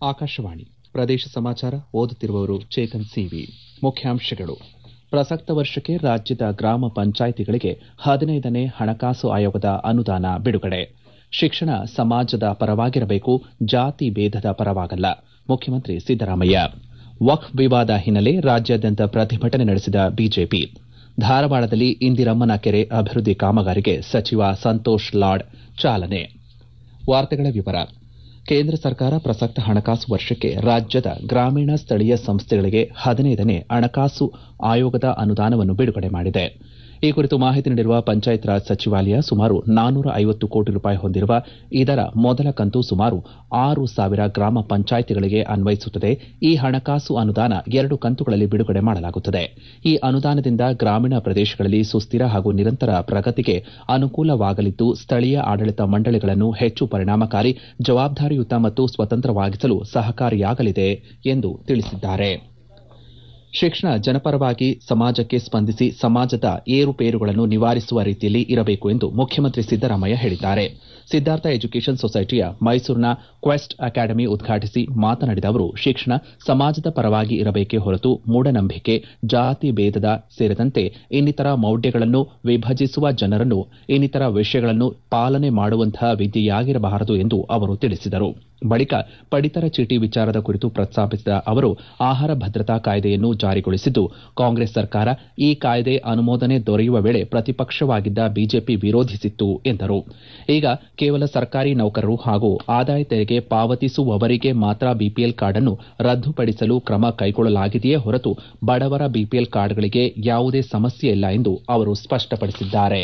ಆಕಾಶವಾಣಿ ಪ್ರದೇಶ ಸಮಾಚಾರ ಓದುತ್ತಿರುವವರು ಚೇತನ್ ಸಿವಿ ಮುಖ್ಯಾಂಶಗಳು ಪ್ರಸಕ್ತ ವರ್ಷಕ್ಕೆ ರಾಜ್ಯದ ಗ್ರಾಮ ಪಂಚಾಯಿತಿಗಳಿಗೆ ಹದಿನೈದನೇ ಹಣಕಾಸು ಆಯೋಗದ ಅನುದಾನ ಬಿಡುಗಡೆ ಶಿಕ್ಷಣ ಸಮಾಜದ ಪರವಾಗಿರಬೇಕು ಜಾತಿ ಭೇದದ ಪರವಾಗಲ್ಲ ಮುಖ್ಯಮಂತ್ರಿ ಸಿದ್ದರಾಮಯ್ಯ ವಕ್ಫ್ ವಿವಾದ ಹಿನ್ನೆಲೆ ರಾಜ್ಯಾದ್ಯಂತ ಪ್ರತಿಭಟನೆ ನಡೆಸಿದ ಬಿಜೆಪಿ ಧಾರವಾಡದಲ್ಲಿ ಇಂದಿರಮ್ಮನ ಕೆರೆ ಅಭಿವೃದ್ದಿ ಕಾಮಗಾರಿಗೆ ಸಚಿವ ಸಂತೋಷ್ ಲಾಡ್ ಚಾಲನೆ ಕೇಂದ್ರ ಸರ್ಕಾರ ಪ್ರಸಕ್ತ ಹಣಕಾಸು ವರ್ಷಕ್ಕೆ ರಾಜ್ಯದ ಗ್ರಾಮೀಣ ಸ್ಥಳೀಯ ಸಂಸ್ಥೆಗಳಿಗೆ ಹದಿನೈದನೇ ಹಣಕಾಸು ಆಯೋಗದ ಅನುದಾನವನ್ನು ಬಿಡುಗಡೆ ಮಾಡಿದೆ ಈ ಕುರಿತು ಮಾಹಿತಿ ನೀಡಿರುವ ಪಂಚಾಯತ್ ರಾಜ್ ಸಚಿವಾಲಯ ಸುಮಾರು ನಾನ್ನೂರ ಐವತ್ತು ಕೋಟಿ ರೂಪಾಯಿ ಹೊಂದಿರುವ ಇದರ ಮೊದಲ ಕಂತು ಸುಮಾರು ಆರು ಸಾವಿರ ಗ್ರಾಮ ಪಂಚಾಯಿತಿಗಳಿಗೆ ಅನ್ವಯಿಸುತ್ತದೆ ಈ ಹಣಕಾಸು ಅನುದಾನ ಎರಡು ಕಂತುಗಳಲ್ಲಿ ಬಿಡುಗಡೆ ಮಾಡಲಾಗುತ್ತದೆ ಈ ಅನುದಾನದಿಂದ ಗ್ರಾಮೀಣ ಪ್ರದೇಶಗಳಲ್ಲಿ ಸುಸ್ದಿರ ಹಾಗೂ ನಿರಂತರ ಪ್ರಗತಿಗೆ ಅನುಕೂಲವಾಗಲಿದ್ದು ಸ್ಥಳೀಯ ಆಡಳಿತ ಮಂಡಳಿಗಳನ್ನು ಹೆಚ್ಚು ಪರಿಣಾಮಕಾರಿ ಜವಾಬ್ದಾರಿಯುತ ಮತ್ತು ಸ್ವತಂತ್ರವಾಗಿಸಲು ಸಹಕಾರಿಯಾಗಲಿದೆ ಎಂದು ತಿಳಿಸಿದ್ದಾರೆ ಶಿಕ್ಷಣ ಜನಪರವಾಗಿ ಸಮಾಜಕ್ಕೆ ಸ್ಪಂದಿಸಿ ಸಮಾಜದ ಏರುಪೇರುಗಳನ್ನು ನಿವಾರಿಸುವ ರೀತಿಯಲ್ಲಿ ಇರಬೇಕು ಎಂದು ಮುಖ್ಯಮಂತ್ರಿ ಸಿದ್ದರಾಮಯ್ಯ ಹೇಳಿದ್ದಾರೆ ಸಿದ್ದಾರ್ಥ ಎಜುಕೇಷನ್ ಸೊಸೈಟಿಯ ಮೈಸೂರಿನ ಕ್ವೆಸ್ಟ್ ಅಕಾಡೆಮಿ ಉದ್ಘಾಟಿಸಿ ಮಾತನಾಡಿದ ಅವರು ಶಿಕ್ಷಣ ಸಮಾಜದ ಪರವಾಗಿ ಇರಬೇಕೇ ಹೊರತು ಮೂಢನಂಬಿಕೆ ಜಾತಿ ಭೇದ ಸೇರಿದಂತೆ ಇನ್ನಿತರ ಮೌಢ್ಯಗಳನ್ನು ವಿಭಜಿಸುವ ಜನರನ್ನು ಇನ್ನಿತರ ವಿಷಯಗಳನ್ನು ಪಾಲನೆ ಮಾಡುವಂತಹ ವಿದ್ಯೆಯಾಗಿರಬಾರದು ಎಂದು ಅವರು ತಿಳಿಸಿದರು ಬಳಿಕ ಪಡಿತರ ಚೀಟಿ ವಿಚಾರದ ಕುರಿತು ಪ್ರಸ್ತಾಪಿಸಿದ ಅವರು ಆಹಾರ ಭದ್ರತಾ ಕಾಯ್ದೆಯನ್ನು ಜಾರಿಗೊಳಿಸಿದ್ದು ಕಾಂಗ್ರೆಸ್ ಸರ್ಕಾರ ಈ ಕಾಯ್ದೆ ಅನುಮೋದನೆ ದೊರೆಯುವ ವೇಳೆ ಪ್ರತಿಪಕ್ಷವಾಗಿದ್ದ ಬಿಜೆಪಿ ವಿರೋಧಿಸಿತ್ತು ಎಂದರು ಈಗ ಕೇವಲ ಸರ್ಕಾರಿ ನೌಕರರು ಹಾಗೂ ಆದಾಯ ತೆರಿಗೆ ಪಾವತಿಸುವವರಿಗೆ ಮಾತ್ರ ಬಿಪಿಎಲ್ ಕಾರ್ಡ್ ಅನ್ನು ರದ್ದುಪಡಿಸಲು ಕ್ರಮ ಕೈಗೊಳ್ಳಲಾಗಿದೆಯೇ ಹೊರತು ಬಡವರ ಬಿಪಿಎಲ್ ಕಾರ್ಡ್ಗಳಿಗೆ ಯಾವುದೇ ಸಮಸ್ಯೆ ಇಲ್ಲ ಎಂದು ಅವರು ಸ್ಪಷ್ಟಪಡಿಸಿದ್ದಾರೆ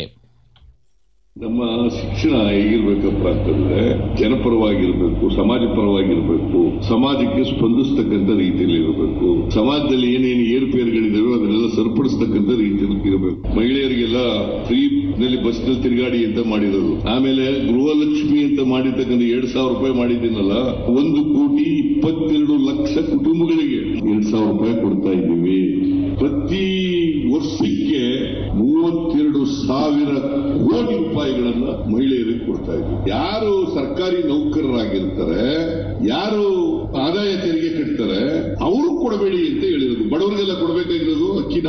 ನಮ್ಮ ಶಿಕ್ಷಣ ಹೇಗಿರ್ಬೇಕಪ್ಪ ಅಂತಂದ್ರೆ ಜನಪರವಾಗಿರ್ಬೇಕು ಸಮಾಜ ಪರವಾಗಿರ್ಬೇಕು ಸಮಾಜಕ್ಕೆ ಸ್ಪಂದಿಸ್ತಕ್ಕಂಥ ರೀತಿಯಲ್ಲಿ ಇರಬೇಕು ಸಮಾಜದಲ್ಲಿ ಏನೇನು ಏರುಪೇರುಗಳಿದಾವೆ ಅದನ್ನೆಲ್ಲ ಸರಿಪಡಿಸ್ತಕ್ಕಂಥ ರೀತಿಯಲ್ಲಿ ಇರಬೇಕು ಮಹಿಳೆಯರಿಗೆಲ್ಲ ಫ್ರೀ ನಲ್ಲಿ ಬಸ್ ನಲ್ಲಿ ತಿರುಗಾಡಿ ಅಂತ ಮಾಡಿರೋದು ಆಮೇಲೆ ಗೃಹಲಕ್ಷ್ಮಿ ಅಂತ ಮಾಡಿರ್ತಕ್ಕಂಥ ಎರಡ್ ಸಾವಿರ ರೂಪಾಯಿ ಮಾಡಿದ್ದೀನಲ್ಲ ಒಂದು ಕೋಟಿ ಇಪ್ಪತ್ತೆರಡು ಲಕ್ಷ ಕುಟುಂಬಗಳಿಗೆ ಎರಡ್ ಸಾವಿರ ರೂಪಾಯಿ ಕೊಡ್ತಾ ಇದ್ದೀವಿ ಪ್ರತಿ ವರ್ಷಕ್ಕೆ ಮೂವತ್ತೆರಡು ಸಾವಿರ ಕೋಟಿ ರೂಪಾಯಿಗಳನ್ನ ಮಹಿಳೆಯರಿಗೆ ಕೊಡ್ತಾ ಇದ್ವಿ ಯಾರು ಸರ್ಕಾರಿ ನೌಕರರಾಗಿರ್ತಾರೆ ಯಾರು ಆದಾಯ ತೆರಿಗೆ ಕಟ್ತಾರೆ ಅವರು ಕೊಡಬೇಡಿ ಅಂತ ಹೇಳಿರೋದು ಬಡವರಿಗೆಲ್ಲ ಕೊಡಬೇಕಾಗಿರೋದು ಅಕ್ಕಿನ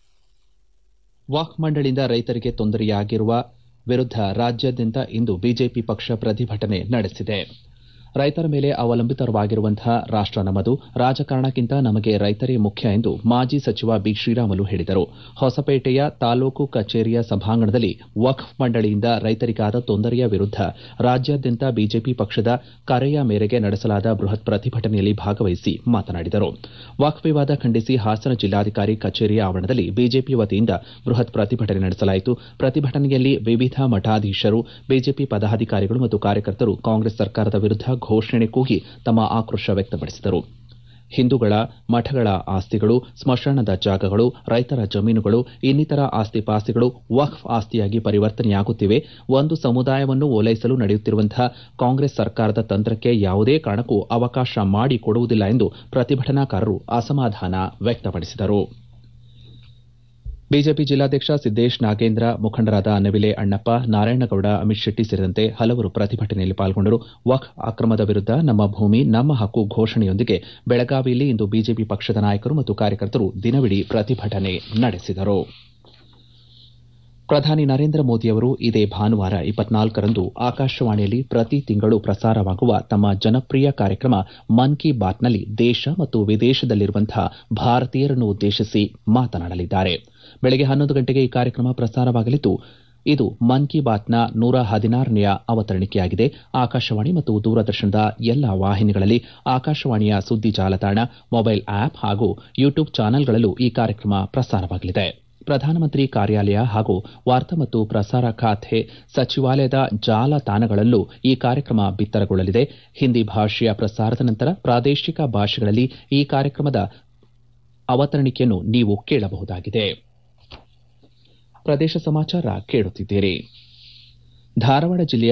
ವಾಕ್ ಮಂಡಳಿಯಿಂದ ರೈತರಿಗೆ ತೊಂದರೆಯಾಗಿರುವ ವಿರುದ್ಧ ರಾಜ್ಯಾದ್ಯಂತ ಇಂದು ಬಿಜೆಪಿ ಪಕ್ಷ ಪ್ರತಿಭಟನೆ ನಡೆಸಿದೆ ರೈತರ ಮೇಲೆ ಅವಲಂಬಿತವಾಗಿರುವಂತಹ ರಾಷ್ಟ ನಮ್ಮದು ರಾಜಕಾರಣಕ್ಕಿಂತ ನಮಗೆ ರೈತರೇ ಮುಖ್ಯ ಎಂದು ಮಾಜಿ ಸಚಿವ ಬಿ ಶ್ರೀರಾಮುಲು ಹೇಳಿದರು ಹೊಸಪೇಟೆಯ ತಾಲೂಕು ಕಚೇರಿಯ ಸಭಾಂಗಣದಲ್ಲಿ ವಕ್ಫ್ ಮಂಡಳಿಯಿಂದ ರೈತರಿಗಾದ ತೊಂದರೆಯ ವಿರುದ್ದ ರಾಜ್ಯಾದ್ಯಂತ ಬಿಜೆಪಿ ಪಕ್ಷದ ಕರೆಯ ಮೇರೆಗೆ ನಡೆಸಲಾದ ಬೃಹತ್ ಪ್ರತಿಭಟನೆಯಲ್ಲಿ ಭಾಗವಹಿಸಿ ಮಾತನಾಡಿದರು ವಕ್ಫ್ ವಿವಾದ ಖಂಡಿಸಿ ಹಾಸನ ಜಿಲ್ಲಾಧಿಕಾರಿ ಕಚೇರಿಯ ಆವರಣದಲ್ಲಿ ಬಿಜೆಪಿ ವತಿಯಿಂದ ಬೃಹತ್ ಪ್ರತಿಭಟನೆ ನಡೆಸಲಾಯಿತು ಪ್ರತಿಭಟನೆಯಲ್ಲಿ ವಿವಿಧ ಮಠಾಧೀಶರು ಬಿಜೆಪಿ ಪದಾಧಿಕಾರಿಗಳು ಮತ್ತು ಕಾರ್ಯಕರ್ತರು ಕಾಂಗ್ರೆಸ್ ಸರ್ಕಾರದ ವಿರುದ್ದ ಘೋಷಣೆ ಕೂಗಿ ತಮ್ಮ ಆಕ್ರೋಶ ವ್ಯಕ್ತಪಡಿಸಿದರು ಹಿಂದೂಗಳ ಮಠಗಳ ಆಸ್ತಿಗಳು ಸ್ಮಶಾನದ ಜಾಗಗಳು ರೈತರ ಜಮೀನುಗಳು ಇನ್ನಿತರ ಆಸ್ತಿ ಪಾಸ್ತಿಗಳು ವಕ್ಫ್ ಆಸ್ತಿಯಾಗಿ ಪರಿವರ್ತನೆಯಾಗುತ್ತಿವೆ ಒಂದು ಸಮುದಾಯವನ್ನು ಓಲೈಸಲು ನಡೆಯುತ್ತಿರುವಂತಹ ಕಾಂಗ್ರೆಸ್ ಸರ್ಕಾರದ ತಂತ್ರಕ್ಕೆ ಯಾವುದೇ ಕಾರಣಕ್ಕೂ ಅವಕಾಶ ಮಾಡಿಕೊಡುವುದಿಲ್ಲ ಎಂದು ಪ್ರತಿಭಟನಾಕಾರರು ಅಸಮಾಧಾನ ವ್ಯಕ್ತಪಡಿಸಿದರು ಬಿಜೆಪಿ ಜಿಲ್ಲಾಧ್ಯಕ್ಷ ಸಿದ್ದೇಶ್ ನಾಗೇಂದ್ರ ಮುಖಂಡರಾದ ನವಿಲೆ ಅಣ್ಣಪ್ಪ ನಾರಾಯಣಗೌಡ ಅಮಿತ್ ಶೆಟ್ಟಿ ಸೇರಿದಂತೆ ಹಲವರು ಪ್ರತಿಭಟನೆಯಲ್ಲಿ ಪಾಲ್ಗೊಂಡರು ವಕ್ಫ್ ಅಕ್ರಮದ ವಿರುದ್ದ ನಮ್ಮ ಭೂಮಿ ನಮ್ಮ ಹಕ್ಕು ಘೋಷಣೆಯೊಂದಿಗೆ ಬೆಳಗಾವಿಯಲ್ಲಿ ಇಂದು ಬಿಜೆಪಿ ಪಕ್ಷದ ನಾಯಕರು ಮತ್ತು ಕಾರ್ಯಕರ್ತರು ದಿನವಿಡೀ ಪ್ರತಿಭಟನೆ ನಡೆಸಿದರು ಪ್ರಧಾನಿ ನರೇಂದ್ರ ಮೋದಿಯವರು ಇದೇ ಭಾನುವಾರ ಇಪ್ಪತ್ನಾಲ್ಕರಂದು ಆಕಾಶವಾಣಿಯಲ್ಲಿ ಪ್ರತಿ ತಿಂಗಳು ಪ್ರಸಾರವಾಗುವ ತಮ್ಮ ಜನಪ್ರಿಯ ಕಾರ್ಯಕ್ರಮ ಮನ್ ಕಿ ಬಾತ್ನಲ್ಲಿ ದೇಶ ಮತ್ತು ವಿದೇಶದಲ್ಲಿರುವಂತಹ ಭಾರತೀಯರನ್ನು ಉದ್ದೇಶಿಸಿ ಮಾತನಾಡಲಿದ್ದಾರೆ ಬೆಳಗ್ಗೆ ಹನ್ನೊಂದು ಗಂಟೆಗೆ ಈ ಕಾರ್ಯಕ್ರಮ ಪ್ರಸಾರವಾಗಲಿದ್ದು ಇದು ಮನ್ ಕಿ ಬಾತ್ನ ನೂರ ಹದಿನಾರನೆಯ ಅವತರಣಿಕೆಯಾಗಿದೆ ಆಕಾಶವಾಣಿ ಮತ್ತು ದೂರದರ್ಶನದ ಎಲ್ಲಾ ವಾಹಿನಿಗಳಲ್ಲಿ ಆಕಾಶವಾಣಿಯ ಸುದ್ದಿ ಜಾಲತಾಣ ಮೊಬೈಲ್ ಆಪ್ ಹಾಗೂ ಯೂಟ್ಯೂಬ್ ಚಾನೆಲ್ಗಳಲ್ಲೂ ಈ ಕಾರ್ಯಕ್ರಮ ಪ್ರಸಾರವಾಗಲಿದೆ ಪ್ರಧಾನಮಂತ್ರಿ ಕಾರ್ಯಾಲಯ ಹಾಗೂ ವಾರ್ತಾ ಮತ್ತು ಪ್ರಸಾರ ಖಾತೆ ಸಚಿವಾಲಯದ ಜಾಲತಾಣಗಳಲ್ಲೂ ಈ ಕಾರ್ಯಕ್ರಮ ಬಿತ್ತರಗೊಳ್ಳಲಿದೆ ಹಿಂದಿ ಭಾಷೆಯ ಪ್ರಸಾರದ ನಂತರ ಪ್ರಾದೇಶಿಕ ಭಾಷೆಗಳಲ್ಲಿ ಈ ಕಾರ್ಯಕ್ರಮದ ಅವತರಣಿಕೆಯನ್ನು ನೀವು ಕೇಳಬಹುದಾಗಿದೆ ಪ್ರದೇಶ ಸಮಾಚಾರ ಕೇಳುತ್ತಿದ್ದೀರಿ ಧಾರವಾಡ ಜಿಲ್ಲೆಯ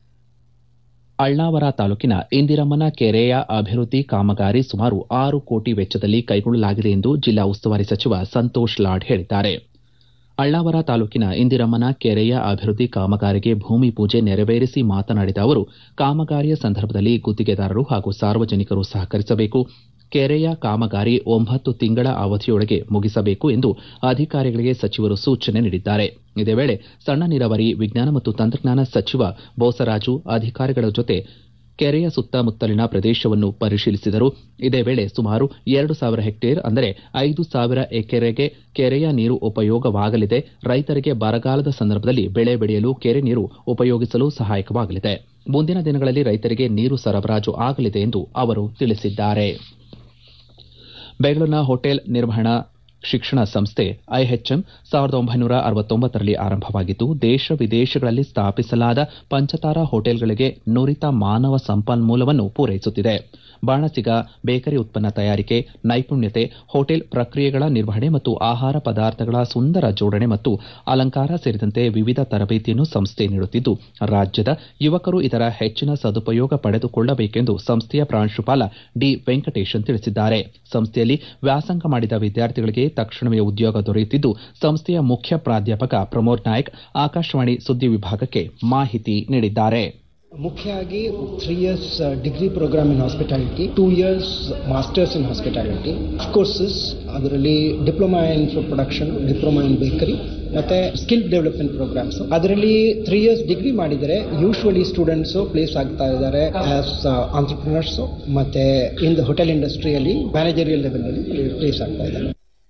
ಅಳ್ನಾವರ ತಾಲೂಕಿನ ಇಂದಿರಮ್ಮನ ಕೆರೆಯ ಅಭಿವೃದ್ದಿ ಕಾಮಗಾರಿ ಸುಮಾರು ಆರು ಕೋಟಿ ವೆಚ್ಚದಲ್ಲಿ ಕೈಗೊಳ್ಳಲಾಗಿದೆ ಎಂದು ಜಿಲ್ಲಾ ಉಸ್ತುವಾರಿ ಸಚಿವ ಸಂತೋಷ್ ಲಾಡ್ ಹೇಳಿದ್ದಾರೆ ಅಳ್ಳಾವರ ತಾಲೂಕಿನ ಇಂದಿರಮ್ಮನ ಕೆರೆಯ ಅಭಿವೃದ್ಧಿ ಕಾಮಗಾರಿಗೆ ಭೂಮಿ ಪೂಜೆ ನೆರವೇರಿಸಿ ಮಾತನಾಡಿದ ಅವರು ಕಾಮಗಾರಿಯ ಸಂದರ್ಭದಲ್ಲಿ ಗುತ್ತಿಗೆದಾರರು ಹಾಗೂ ಸಾರ್ವಜನಿಕರು ಸಹಕರಿಸಬೇಕು ಕೆರೆಯ ಕಾಮಗಾರಿ ಒಂಬತ್ತು ತಿಂಗಳ ಅವಧಿಯೊಳಗೆ ಮುಗಿಸಬೇಕು ಎಂದು ಅಧಿಕಾರಿಗಳಿಗೆ ಸಚಿವರು ಸೂಚನೆ ನೀಡಿದ್ದಾರೆ ಇದೇ ವೇಳೆ ಸಣ್ಣ ನೀರಾವರಿ ವಿಜ್ಞಾನ ಮತ್ತು ತಂತ್ರಜ್ಞಾನ ಸಚಿವ ಬೋಸರಾಜು ಅಧಿಕಾರಿಗಳ ಜೊತೆ ಕೆರೆಯ ಸುತ್ತಮುತ್ತಲಿನ ಪ್ರದೇಶವನ್ನು ಪರಿಶೀಲಿಸಿದರು ಇದೇ ವೇಳೆ ಸುಮಾರು ಎರಡು ಸಾವಿರ ಹೆಕ್ಟೇರ್ ಅಂದರೆ ಐದು ಸಾವಿರ ಎಕರೆಗೆ ಕೆರೆಯ ನೀರು ಉಪಯೋಗವಾಗಲಿದೆ ರೈತರಿಗೆ ಬರಗಾಲದ ಸಂದರ್ಭದಲ್ಲಿ ಬೆಳೆ ಬೆಳೆಯಲು ಕೆರೆ ನೀರು ಉಪಯೋಗಿಸಲು ಸಹಾಯಕವಾಗಲಿದೆ ಮುಂದಿನ ದಿನಗಳಲ್ಲಿ ರೈತರಿಗೆ ನೀರು ಸರಬರಾಜು ಆಗಲಿದೆ ಎಂದು ಅವರು ತಿಳಿಸಿದ್ದಾರೆ ಬೆಂಗಳೂರಿನ ಹೋಟೆಲ್ ನಿರ್ವಹಣಾ ಶಿಕ್ಷಣ ಸಂಸ್ಥೆ ಐಎಚ್ಎಂ ಸಾವಿರದ ಒಂಬೈನೂರ ಅರವತ್ತೊಂಬತ್ತರಲ್ಲಿ ಆರಂಭವಾಗಿದ್ದು ದೇಶ ವಿದೇಶಗಳಲ್ಲಿ ಸ್ಥಾಪಿಸಲಾದ ಪಂಚತಾರ ಹೋಟೆಲ್ಗಳಿಗೆ ನುರಿತ ಮಾನವ ಸಂಪನ್ಮೂಲವನ್ನು ಪೂರೈಸುತ್ತಿದೆ ಬಾಣಸಿಗ ಬೇಕರಿ ಉತ್ಪನ್ನ ತಯಾರಿಕೆ ನೈಪುಣ್ಯತೆ ಹೋಟೆಲ್ ಪ್ರಕ್ರಿಯೆಗಳ ನಿರ್ವಹಣೆ ಮತ್ತು ಆಹಾರ ಪದಾರ್ಥಗಳ ಸುಂದರ ಜೋಡಣೆ ಮತ್ತು ಅಲಂಕಾರ ಸೇರಿದಂತೆ ವಿವಿಧ ತರಬೇತಿಯನ್ನು ಸಂಸ್ಥೆ ನೀಡುತ್ತಿದ್ದು ರಾಜ್ಯದ ಯುವಕರು ಇದರ ಹೆಚ್ಚಿನ ಸದುಪಯೋಗ ಪಡೆದುಕೊಳ್ಳಬೇಕೆಂದು ಸಂಸ್ಥೆಯ ಪ್ರಾಂಶುಪಾಲ ಡಿ ವೆಂಕಟೇಶನ್ ತಿಳಿಸಿದ್ದಾರೆ ಸಂಸ್ಥೆಯಲ್ಲಿ ವ್ಯಾಸಂಗ ಮಾಡಿದ ವಿದ್ಯಾರ್ಥಿಗಳಿಗೆ ತಕ್ಷಣವೇ ಉದ್ಯೋಗ ದೊರೆಯುತ್ತಿದ್ದು ಸಂಸ್ಥೆಯ ಮುಖ್ಯ ಪ್ರಾಧ್ಯಾಪಕ ಪ್ರಮೋದ್ ನಾಯಕ್ ಆಕಾಶವಾಣಿ ಸುದ್ದಿ ವಿಭಾಗಕ್ಕೆ ಮಾಹಿತಿ ನೀಡಿದ್ದಾರೆ ಮುಖ್ಯ ಆಗಿ three years degree programme in hospitality two years masters in hospitality courses ಅದರಲ್ಲಿ diploma in food production diploma in bakery ಮತ್ತೆ ಸ್ಕಿಲ್ ಡೆವಲಪ್ಮೆಂಟ್ ಪ್ರೋಗ್ರಾಮ್ಸ್ ಅದರಲ್ಲಿ ತ್ರೀ ಇಯರ್ಸ್ ಡಿಗ್ರಿ ಮಾಡಿದರೆ ಯೂಶ್ವಲಿ ಸ್ಟೂಡೆಂಟ್ಸ್ ಪ್ಲೇಸ್ ಆಗ್ತಾ ಇದ್ದಾರೆ ಆಸ್ ಆಂಟರ್ಪ್ರಿನರ್ಸ್ ಮತ್ತೆ ಇನ್ ದ ಹೋಟೆಲ್ ಇಂಡಸ್ಟ್ರಿಯಲ್ಲಿ managerial level ಅಲ್ಲಿ ಪ್ಲೇಸ್ ಆಗ್ತಾ ಇದ್ದಾರೆ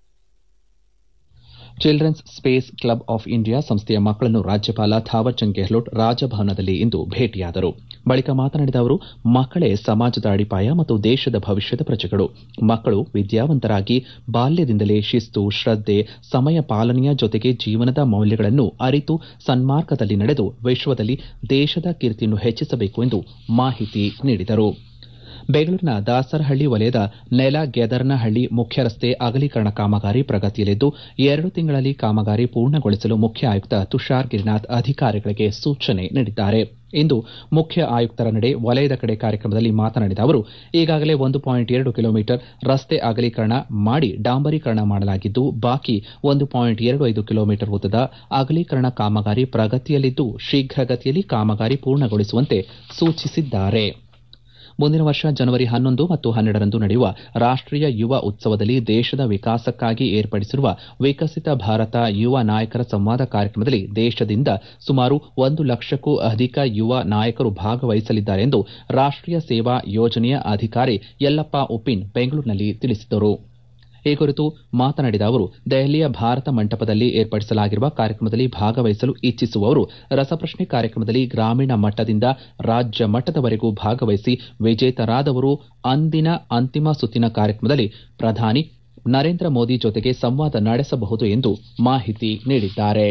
children's space club of India ಸಂಸ್ಥೆಯ ಮಕ್ಕಳನ್ನು ರಾಜ್ಯಪಾಲ ಥಾವರ್ಚಂದ್ ಗೆಹ್ಲೋಟ್ ರಾಜಭವನದಲ್ಲಿ ಇಂದು ಭೇಟಿಯಾದರು ಬಳಿಕ ಮಾತನಾಡಿದ ಅವರು ಮಕ್ಕಳೇ ಸಮಾಜದ ಅಡಿಪಾಯ ಮತ್ತು ದೇಶದ ಭವಿಷ್ಯದ ಪ್ರಜೆಗಳು ಮಕ್ಕಳು ವಿದ್ಯಾವಂತರಾಗಿ ಬಾಲ್ಯದಿಂದಲೇ ಶಿಸ್ತು ಶ್ರದ್ಧೆ ಸಮಯ ಪಾಲನೆಯ ಜೊತೆಗೆ ಜೀವನದ ಮೌಲ್ಯಗಳನ್ನು ಅರಿತು ಸನ್ಮಾರ್ಗದಲ್ಲಿ ನಡೆದು ವಿಶ್ವದಲ್ಲಿ ದೇಶದ ಕೀರ್ತಿಯನ್ನು ಹೆಚ್ಚಿಸಬೇಕು ಎಂದು ಮಾಹಿತಿ ನೀಡಿದರು ಬೆಂಗಳೂರಿನ ದಾಸರಹಳ್ಳಿ ವಲಯದ ನೆಲ ಗೆದರ್ನಹಳ್ಳಿ ಮುಖ್ಯ ರಸ್ತೆ ಅಗಲೀಕರಣ ಕಾಮಗಾರಿ ಪ್ರಗತಿಯಲ್ಲಿದ್ದು ಎರಡು ತಿಂಗಳಲ್ಲಿ ಕಾಮಗಾರಿ ಪೂರ್ಣಗೊಳಿಸಲು ಮುಖ್ಯ ಆಯುಕ್ತ ತುಷಾರ್ ಗಿರಿನಾಥ್ ಅಧಿಕಾರಿಗಳಿಗೆ ಸೂಚನೆ ನೀಡಿದ್ದಾರೆ ಇಂದು ಮುಖ್ಯ ಆಯುಕ್ತರ ನಡೆ ವಲಯದ ಕಡೆ ಕಾರ್ಯಕ್ರಮದಲ್ಲಿ ಮಾತನಾಡಿದ ಅವರು ಈಗಾಗಲೇ ಒಂದು ಪಾಯಿಂಟ್ ಎರಡು ಕಿಲೋಮೀಟರ್ ರಸ್ತೆ ಅಗಲೀಕರಣ ಮಾಡಿ ಡಾಂಬರೀಕರಣ ಮಾಡಲಾಗಿದ್ದು ಬಾಕಿ ಒಂದು ಪಾಯಿಂಟ್ ಎರಡು ಐದು ಕಿಲೋಮೀಟರ್ ಉದ್ದದ ಅಗಲೀಕರಣ ಕಾಮಗಾರಿ ಪ್ರಗತಿಯಲ್ಲಿದ್ದು ಶೀಘ್ರಗತಿಯಲ್ಲಿ ಕಾಮಗಾರಿ ಪೂರ್ಣಗೊಳಿಸುವಂತೆ ಸೂಚಿಸಿದ್ದಾರೆ ಮುಂದಿನ ವರ್ಷ ಜನವರಿ ಹನ್ನೊಂದು ಮತ್ತು ಹನ್ನೆರಡರಂದು ನಡೆಯುವ ರಾಷ್ಟೀಯ ಯುವ ಉತ್ಸವದಲ್ಲಿ ದೇಶದ ವಿಕಾಸಕ್ಕಾಗಿ ಏರ್ಪಡಿಸಿರುವ ವಿಕಸಿತ ಭಾರತ ಯುವ ನಾಯಕರ ಸಂವಾದ ಕಾರ್ಯಕ್ರಮದಲ್ಲಿ ದೇಶದಿಂದ ಸುಮಾರು ಒಂದು ಲಕ್ಷಕ್ಕೂ ಅಧಿಕ ಯುವ ನಾಯಕರು ಭಾಗವಹಿಸಲಿದ್ದಾರೆ ಎಂದು ರಾಷ್ಟೀಯ ಸೇವಾ ಯೋಜನೆಯ ಅಧಿಕಾರಿ ಯಲ್ಲಪ್ಪ ಉಪ್ಪಿನ್ ಬೆಂಗಳೂರಿನಲ್ಲಿ ತಿಳಿಸಿದರು ಈ ಕುರಿತು ಮಾತನಾಡಿದ ಅವರು ದೆಹಲಿಯ ಭಾರತ ಮಂಟಪದಲ್ಲಿ ಏರ್ಪಡಿಸಲಾಗಿರುವ ಕಾರ್ಯಕ್ರಮದಲ್ಲಿ ಭಾಗವಹಿಸಲು ಇಚ್ಛಿಸುವವರು ರಸಪ್ರಶ್ನೆ ಕಾರ್ಯಕ್ರಮದಲ್ಲಿ ಗ್ರಾಮೀಣ ಮಟ್ಟದಿಂದ ರಾಜ್ಯ ಮಟ್ಟದವರೆಗೂ ಭಾಗವಹಿಸಿ ವಿಜೇತರಾದವರು ಅಂದಿನ ಅಂತಿಮ ಸುತ್ತಿನ ಕಾರ್ಯಕ್ರಮದಲ್ಲಿ ಪ್ರಧಾನಿ ನರೇಂದ್ರ ಮೋದಿ ಜೊತೆಗೆ ಸಂವಾದ ನಡೆಸಬಹುದು ಎಂದು ಮಾಹಿತಿ ನೀಡಿದ್ದಾರೆ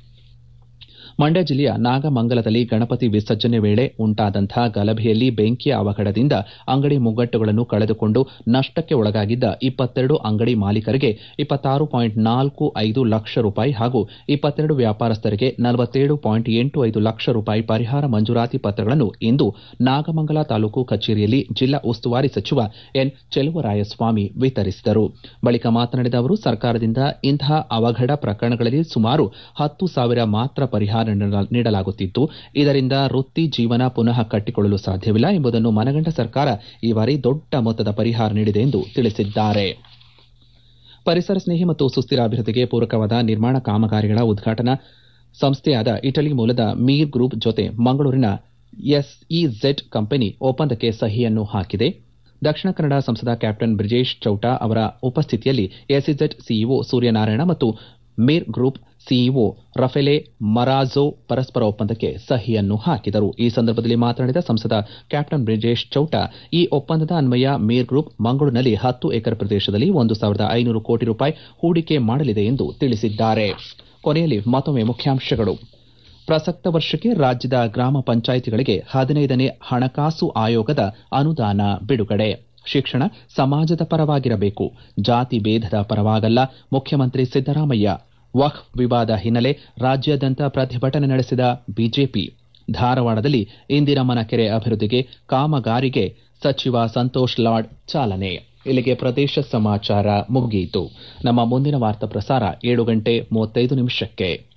ಮಂಡ್ಯ ಜಿಲ್ಲೆಯ ನಾಗಮಂಗಲದಲ್ಲಿ ಗಣಪತಿ ವಿಸರ್ಜನೆ ವೇಳೆ ಉಂಟಾದಂತಹ ಗಲಭೆಯಲ್ಲಿ ಬೆಂಕಿಯ ಅವಘಡದಿಂದ ಅಂಗಡಿ ಮುಗ್ಗಟ್ಟುಗಳನ್ನು ಕಳೆದುಕೊಂಡು ನಷ್ಟಕ್ಕೆ ಒಳಗಾಗಿದ್ದ ಇಪ್ಪತ್ತೆರಡು ಅಂಗಡಿ ಮಾಲೀಕರಿಗೆ ಇಪ್ಪತ್ತಾರು ಪಾಯಿಂಟ್ ನಾಲ್ಕು ಐದು ಲಕ್ಷ ರೂಪಾಯಿ ಹಾಗೂ ಇಪ್ಪತ್ತೆರಡು ವ್ಯಾಪಾರಸ್ಥರಿಗೆ ನಲವತ್ತೇಳು ಪಾಯಿಂಟ್ ಎಂಟು ಐದು ಲಕ್ಷ ರೂಪಾಯಿ ಪರಿಹಾರ ಮಂಜೂರಾತಿ ಪತ್ರಗಳನ್ನು ಇಂದು ನಾಗಮಂಗಲ ತಾಲೂಕು ಕಚೇರಿಯಲ್ಲಿ ಜಿಲ್ಲಾ ಉಸ್ತುವಾರಿ ಸಚಿವ ಎನ್ ಚೆಲುವರಾಯಸ್ವಾಮಿ ವಿತರಿಸಿದರು ಬಳಿಕ ಮಾತನಾಡಿದ ಅವರು ಸರ್ಕಾರದಿಂದ ಇಂತಹ ಅವಘಡ ಪ್ರಕರಣಗಳಲ್ಲಿ ಸುಮಾರು ಹತ್ತು ಸಾವಿರ ಮಾತ್ರ ಪರಿಹಾರ ನೀಡಲಾಗುತ್ತಿದ್ದು ಇದರಿಂದ ವೃತ್ತಿ ಜೀವನ ಪುನಃ ಕಟ್ಟಿಕೊಳ್ಳಲು ಸಾಧ್ಯವಿಲ್ಲ ಎಂಬುದನ್ನು ಮನಗಂಡ ಸರ್ಕಾರ ಈ ಬಾರಿ ದೊಡ್ಡ ಮೊತ್ತದ ಪರಿಹಾರ ನೀಡಿದೆ ಎಂದು ತಿಳಿಸಿದ್ದಾರೆ ಪರಿಸರ ಸ್ನೇಹಿ ಮತ್ತು ಸುಸ್ಥಿರ ಅಭಿವೃದ್ಧಿಗೆ ಪೂರಕವಾದ ನಿರ್ಮಾಣ ಕಾಮಗಾರಿಗಳ ಉದ್ಘಾಟನಾ ಸಂಸ್ಥೆಯಾದ ಇಟಲಿ ಮೂಲದ ಮೀರ್ ಗ್ರೂಪ್ ಜೊತೆ ಮಂಗಳೂರಿನ ಎಸ್ಇಝೆಡ್ ಕಂಪನಿ ಒಪ್ಪಂದಕ್ಕೆ ಸಹಿಯನ್ನು ಹಾಕಿದೆ ದಕ್ಷಿಣ ಕನ್ನಡ ಸಂಸದ ಕ್ಯಾಪ್ಟನ್ ಬ್ರಿಜೇಶ್ ಚೌಟಾ ಅವರ ಉಪಸ್ಥಿತಿಯಲ್ಲಿ ಎಸ್ಇಝೆಡ್ ಸಿಇಒ ಸೂರ್ಯನಾರಾಯಣ ಮತ್ತು Meer group CEO Raffaele Marazzo ಪರಸ್ಪರ ಒಪ್ಪಂದಕ್ಕೆ ಸಹಿಯನ್ನು ಹಾಕಿದರು ಈ ಸಂದರ್ಭದಲ್ಲಿ ಮಾತನಾಡಿದ ಸಂಸದ ಕ್ಯಾಪ್ಟನ್ ಬ್ರಿಜೇಶ್ ಚೌಟಾ ಈ ಒಪ್ಪಂದದ ಅನ್ವಯ ಮೀರ್ ಗ್ರೂಪ್ ಮಂಗಳೂರಿನಲ್ಲಿ ಹತ್ತು ಎಕರೆ ಪ್ರದೇಶದಲ್ಲಿ ಒಂದು ಸಾವಿರದ ಐನೂರು ಕೋಟಿ ರೂಪಾಯಿ ಹೂಡಿಕೆ ಮಾಡಲಿದೆ ಎಂದು ತಿಳಿಸಿದ್ದಾರೆ ಕೊನೆಯಲ್ಲಿ ಮತ್ತೊಮ್ಮೆ ಮುಖ್ಯಾಂಶಗಳು ಪ್ರಸಕ್ತ ವರ್ಷಕ್ಕೆ ರಾಜ್ಯದ ಗ್ರಾಮ ಪಂಚಾಯಿತಿಗಳಿಗೆ ಹದಿನೈದನೇ ಹಣಕಾಸು ಆಯೋಗದ ಅನುದಾನ ಬಿಡುಗಡೆ ಶಿಕ್ಷಣ ಸಮಾಜದ ಪರವಾಗಿರಬೇಕು ಜಾತಿ ಭೇದದ ಪರವಾಗಲ್ಲ ಮುಖ್ಯಮಂತ್ರಿ ಸಿದ್ದರಾಮಯ್ಯ ವಕ್ಫ್ ವಿವಾದ ಹಿನ್ನೆಲೆ ರಾಜ್ಯಾದ್ಯಂತ ಪ್ರತಿಭಟನೆ ನಡೆಸಿದ ಬಿಜೆಪಿ ಧಾರವಾಡದಲ್ಲಿ ಇಂದಿರಮ್ಮನ ಕೆರೆ ಅಭಿವೃದ್ಧಿಗೆ ಕಾಮಗಾರಿಗೆ ಸಚಿವ ಸಂತೋಷ್ ಲಾಡ್ ಚಾಲನೆ ಇಲ್ಲಿಗೆ ಪ್ರದೇಶ ಸಮಾಚಾರ ಮುಗಿಯಿತು ನಮ್ಮ ಮುಂದಿನ ವಾರ್ತಾ ಪ್ರಸಾರ ಏಳು ಗಂಟೆ ಮೂವತ್ತೈದು ನಿಮಿಷಕ್ಕೆ